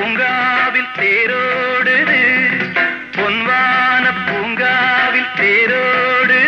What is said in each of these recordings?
பூங்காவில் தேரோடுது பொன்வான பூங்காவில் தேரோடுது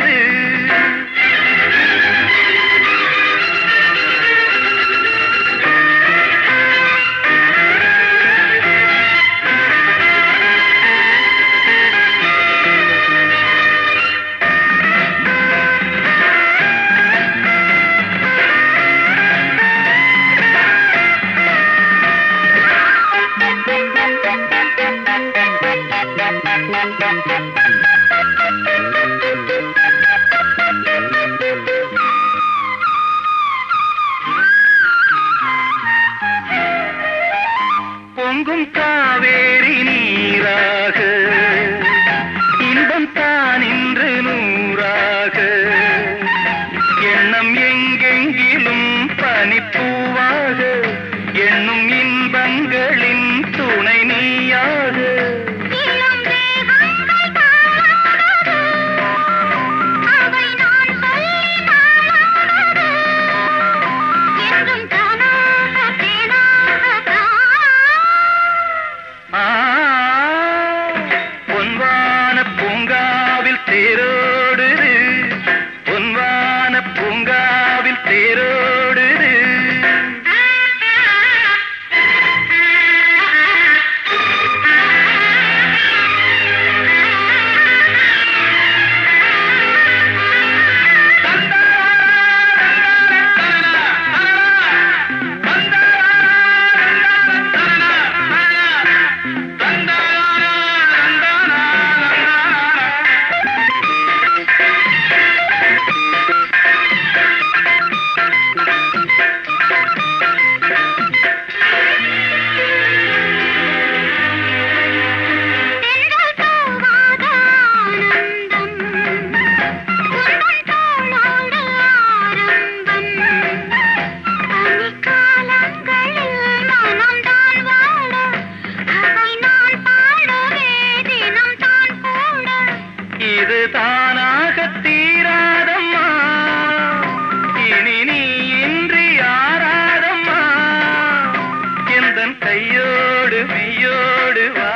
பொங்கும் காவேரி நீராக இன்பம் தான் இன்று நூறாக எண்ணம் எங்கெங்கிலும் பனிப்பூவாக எண்ணும் இன்பங்களின் துணை நீயாக இளம் தேகங்கள் தாளாடுது அவை நான் சொல்லி தாளாடுது என்றும் தானாக தேனாக ஆ, பொன்வான பூங்காவில் தேரோடுது பொன்வான பூங்காவில் தேரோடுது தென்றல் தூவாத ஆனந்தம் உந்தன் தோளோடு ஆரம்பம் பனிக்காலங்களில் மனம்தான் வாழ அதை நான் பாடவே தினம் தான் கூட இது தானாக தீராதம்மா இனி நீ இன்றி யாராதம்மா எந்தன் கையோடு மெய்யோடு வா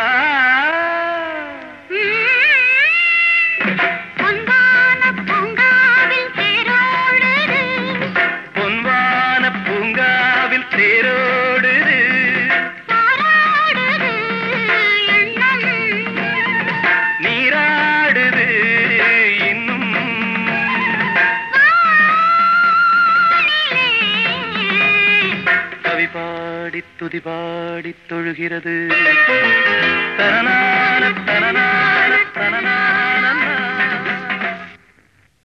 பொன்வான பூங்காவில் தேரோடுது பொன்வான பூங்காவில் தேரோடுது பாராடுது எண்ணம் நீராடுது இன்னும் வானிலே கவி பாடி துதி பாடி தொழுகிறது